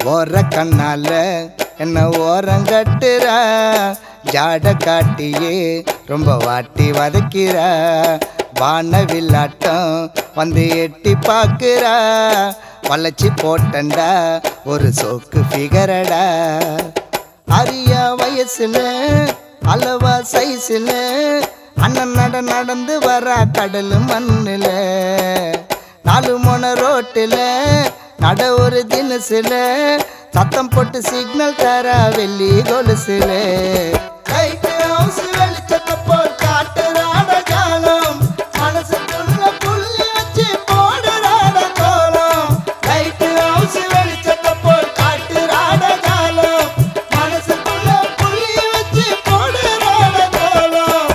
ஓர கண்ணால என்ன ஓரங்கட்டுற ஜாட காட்டியே ரொம்ப வாட்டி வதக்கிற வானவில்லாட்டம் வந்து எட்டி பார்க்கிற வளைச்சி போட்டண்டா ஒரு சோக்கு ஃபிகரடா அரிய வயசுல அளவா சைஸ்ல அண்ணன் நட நடந்து வர கடல் மண்ணுல நாலு மொன ரோட்டுல நட ஒரு தினசுல சத்தம் போட்டு சிக்னல் தர வெள்ளி கொலுசுல லைட் ஹவுஸ் வெளிச்சத்தை போல் காட்டுறாட ஜாலம் மனசுக்குள்ள புள்ளி வச்சு போடுறாட கோலம் லைட் ஹவுஸ் வெளிச்சத்தை போல் காட்டுறாட ஜாலம் மனசுக்குள்ள புள்ளி வச்சு போடுறாட கோலம்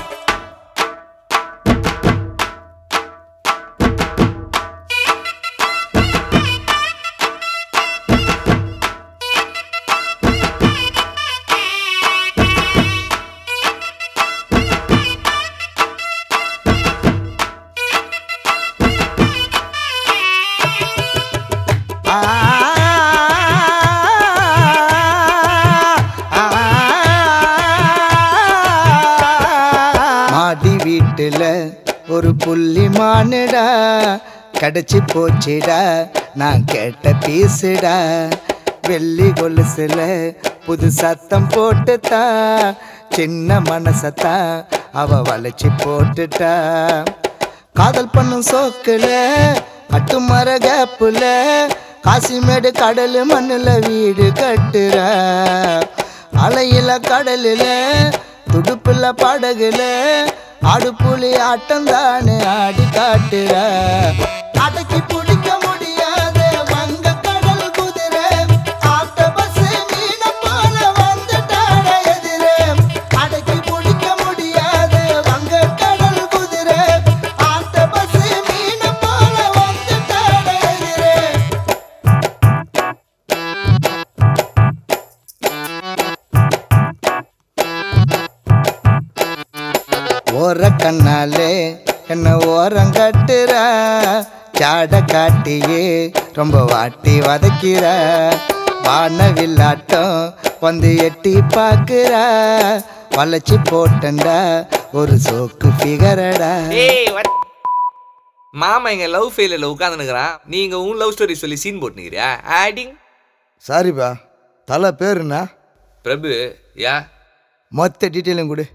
மாடி வீட்டுல ஒரு புள்ளி மானுடா கடைச்சி போச்சுடா நான் கேட்ட பீசுடா வெள்ளி கொலுசுல புது சத்தம் போட்டுட்டா சின்ன மனசத்தா அவ வளைச்சி போட்டுட்டா காதல் பண்ணும் சோக்குல கட்டுமர கேப்புல காசிமேடு கடல் மண்ணுல வீடு கட்டுற அலையில கடலில துடுப்புல படகுல ஆடு புலி ஆட்டம் தானே ஆடி காட்டுற அடக்கி பிடிக்க முடியாத வங்க கடல் குதிரை ஆட்ட பஸ் மீன போல வந்துட்டாட எதிரே அடக்கி பிடிக்க முடியாத வங்க கடல் குதிரை ஆட்ட பஸ் மீன போல வந்துட்டாட எதிரே ஓர கண்ணாலே என்ன ஓரம் கட்டுற சாட காட்டியே ரொம்ப வாட்டி வதக்கிற வானவில்லாட்டம் வந்து எட்டி பார்க்கிற வளைச்சி போட்டண்டா ஒரு சோக்கு ஃபிகரடா ஏய் what? மாமா எங்க லவ் ஃபெயிலில் உட்காந்துனுக்குறான் நீங்க உன் லவ் ஸ்டோரி சொல்லி சீன் போட்டுனுக்கிறியா ஆடிங் சாரிப்பா தலை பேருண்ணா பிரபு யா மொத்த டீட்டெயிலும் கொடு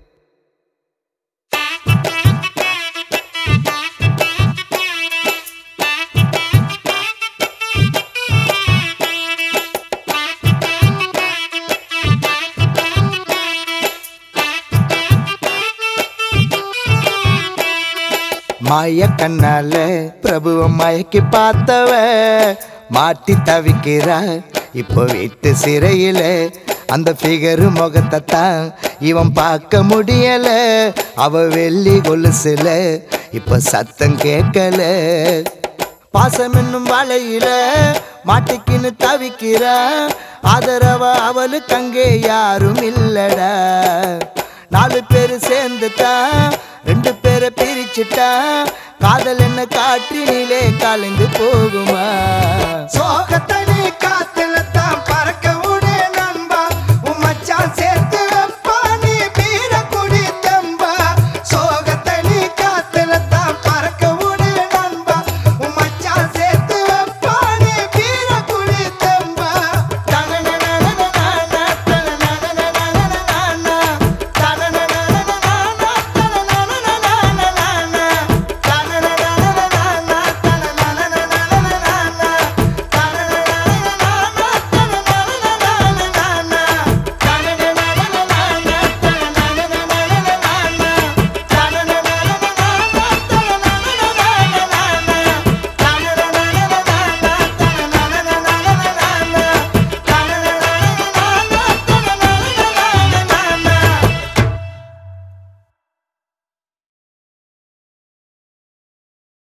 மாய கண்ணால பிரபுவ மயக்கி பார்த்தவ மாட்டி தவிக்கிறா இப்போ வீட்டு சிறையில அந்த ஃபிகரு முகத்தை தான் இவன் பார்க்க முடியல அவ வெள்ளி கொலுசுல இப்ப சத்தம் கேட்கல பாசம் என்னும் வலையில மாட்டிக்கின்னு தவிக்கிற ஆதரவ அவளுக்கு அங்கே யாரும் இல்லடா நாலு பேர் சேர்ந்துட்டா ரெண்டு பேரை பிரிச்சுட்டா காதல் என்ன காற்றினிலே கலந்து போகுமா சோகத்தனி காத்து